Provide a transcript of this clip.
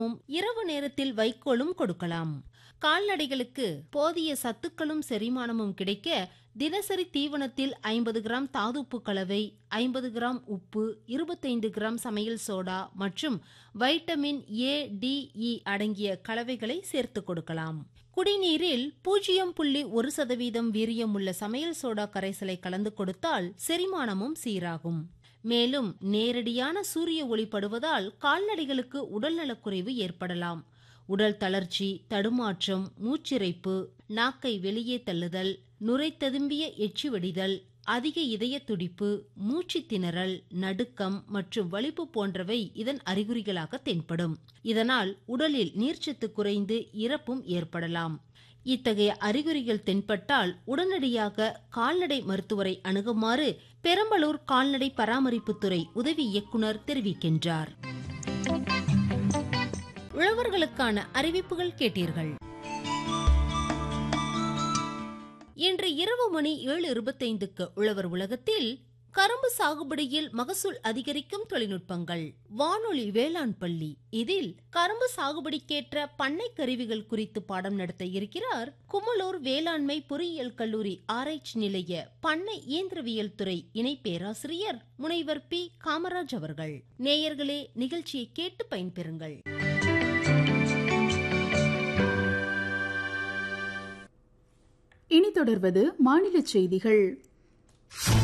உம் இரவு நேரத்தில் வைக்கோலும் கொடுக்கலாம் கால்நடைகளுக்கு போதிய சத்துக்களும் செரிமானமும் கிடைக்க தினசரி தீவனத்தில் ஐம்பது கிராம் தாதுப்பு கலவை ஐம்பது கிராம் உப்பு இருபத்தைந்து கிராம் சமையல் சோடா மற்றும் வைட்டமின் ஏ டி இ அடங்கிய கலவைகளை சேர்த்து கொடுக்கலாம் குடிநீரில் பூஜ்ஜியம் புள்ளி ஒரு சதவீதம் வீரியமுள்ள சமையல் சோடா கரைசலை கலந்து கொடுத்தால் செரிமானமும் சீராகும் மேலும் நேரடியான சூரிய ஒளி படுவதால் கால்நடைகளுக்கு உடல்நலக்குறைவு ஏற்படலாம் உடல் தளர்ச்சி தடுமாற்றம் மூச்சிறைப்பு நாக்கை வெளியே தள்ளுதல் நுரை ததும்பிய எச்சி வெடிதல் அதிக இதய துடிப்பு மூச்சு திணறல் நடுக்கம் மற்றும் வலிப்பு போன்றவை இதன் அறிகுறிகளாக தென்படும் இதனால் உடலில் நீர்ச்சத்து குறைந்து இறப்பும் ஏற்படலாம் இத்தகைய அறிகுறிகள் தென்பட்டால் உடனடியாக கால்நடை மருத்துவரை அணுகுமாறு பெரம்பலூர் கால்நடை பராமரிப்புத்துறை உதவி இயக்குனர் தெரிவிக்கின்றார் உழவர்களுக்கான அறிவிப்புகள் கேட்டீர்கள் இன்று இரவு மணி ஏழு இருபத்தைந்துக்கு உழவர் உலகத்தில் கரும்பு சாகுபடியில் மகசூல் அதிகரிக்கும் தொழில்நுட்பங்கள் வானொலி வேளாண் பள்ளி இதில் கரும்பு சாகுபடிக்கேற்ற பண்ணை கருவிகள் குறித்து பாடம் நடத்த இருக்கிறார் குமலூர் வேளாண்மை பொறியியல் கல்லூரி ஆராய்ச்சி நிலைய பண்ணை இயந்திரவியல் துறை இணை பேராசிரியர் முனைவர் பி காமராஜ் அவர்கள் நேயர்களே நிகழ்ச்சியை கேட்டு பயன்பெறுங்கள் இனி தொடர்வது மாநில செய்திகள்